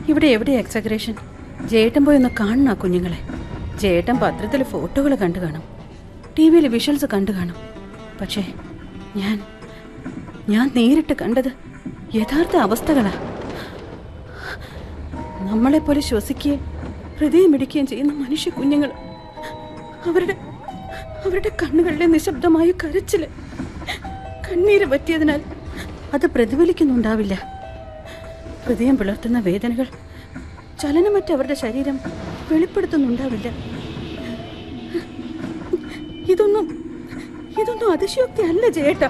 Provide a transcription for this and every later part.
ഇവിടെ എവിടെ എക്സഗ്രേഷൻ ജേട്ടൻ പോയി ഒന്ന് കാണണം ആ കുഞ്ഞുങ്ങളെ ജേട്ടൻ പത്രത്തിൽ ഫോട്ടോകൾ കണ്ടു കാണും ടി വിയിൽ വിഷ്വൽസ് കണ്ടു കാണും പക്ഷേ ഞാൻ ഞാൻ നേരിട്ട് കണ്ടത് യഥാർത്ഥ അവസ്ഥകളാ നമ്മളെപ്പോലെ ശ്വസിക്കുകയും ഹൃദയമിടിക്കുകയും ചെയ്യുന്ന മനുഷ്യ കുഞ്ഞുങ്ങൾ അവരുടെ അവരുടെ കണ്ണുകളിലെ നിശബ്ദമായ കരച്ചില് കണ്ണീര് പറ്റിയതിനാൽ അത് പ്രതിഫലിക്കുന്നുണ്ടാവില്ല ഹൃദയം പിളർത്തുന്ന വേദനകൾ ചലനമറ്റ അവരുടെ ശരീരം വെളിപ്പെടുത്തുന്നുണ്ടാവില്ല ഇതൊന്നും ഇതൊന്നും അതിശയോക്തി അല്ല ചേട്ടാ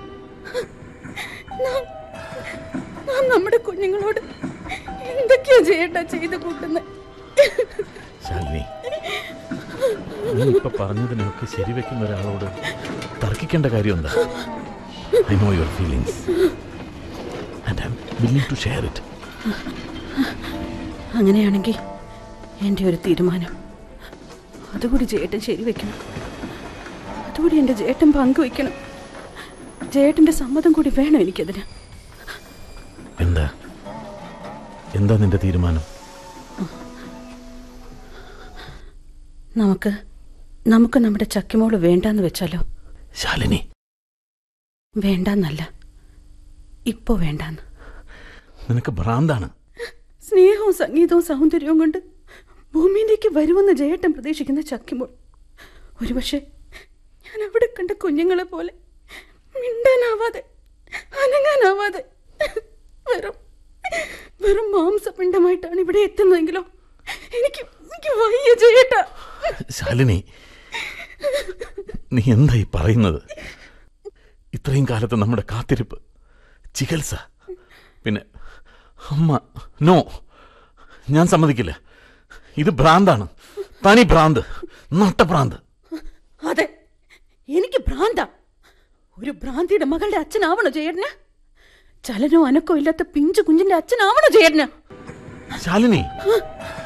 നാം നാം നമ്മുടെ കുഞ്ഞുങ്ങളോട് എന്തൊക്കെയാ ചേട്ടാ ചെയ്തു കൂട്ടുന്നത് ശാലിനി നീ ഇപ്പൊ പറഞ്ഞതിനൊക്കെ ശരിവെക്കുന്ന ഒരാളോട് തർക്കിക്കേണ്ട കാര്യം എന്താ I know your feelings and I am willing to share it അങ്ങനെയാണെങ്കിൽ എൻ്റെ ഒരു തീരുമാനം അതുകൂടി ചേട്ടൻ ശരിവെക്കണം അതുകൂടി എൻ്റെ ചേട്ടൻ പങ്കുവെക്കണം ചേട്ടൻ്റെ സമ്മതം കൂടി വേണം എനിക്കതിന് എന്താ എന്താ നിന്റെ തീരുമാനം നമുക്ക് നമുക്ക് നമ്മുടെ ചക്കിമോള് വേണ്ടാന്ന് വെച്ചാലോ ശാലിനി വേണ്ടാന്നല്ല ഇപ്പോ വേണ്ടാന്ന് നിനക്ക് ഭ്രാന്താണ് സ്നേഹവും സംഗീതവും സൗന്ദര്യവും കൊണ്ട് ഭൂമിയിലേക്ക് വരുമെന്ന് ജയേട്ടൻ പ്രതീക്ഷിക്കുന്ന ചക്കിമോൾ ഒരുപക്ഷെ ഞാൻ അവിടെ കണ്ട കുഞ്ഞുങ്ങളെ പോലെ മിണ്ടാനാവാതെ അനങ്ങാനാവാതെ വെറും വെറും മാംസപിണ്ഡമായിട്ടാണ് ഇവിടെ എത്തുന്നതെങ്കിലോ എനിക്ക് എനിക്ക് വയ്യ ജയേട്ടാ ശാലിനി നീ എന്തായി പറയുന്നത് ഇത്രയും കാലത്ത് നമ്മുടെ കാത്തിരിപ്പ് ചികിത്സ പിന്നെ അമ്മ നോ ഞാൻ സമ്മതിക്കില്ല ഇത് ഭ്രാന്താണ് തനി ഭ്രാന്ത് നട്ടഭ്രാന്ത് അതെ എനിക്ക് ഭ്രാന്ത ഒരു ഭ്രാന്തിയുടെ മകളുടെ അച്ഛനാവണോ ചേട്ടന് ചലനോ അനക്കോ ഇല്ലാത്ത പിഞ്ചു കുഞ്ഞിന്റെ അച്ഛനാവണോ ചേട്ടന് ശാലിനി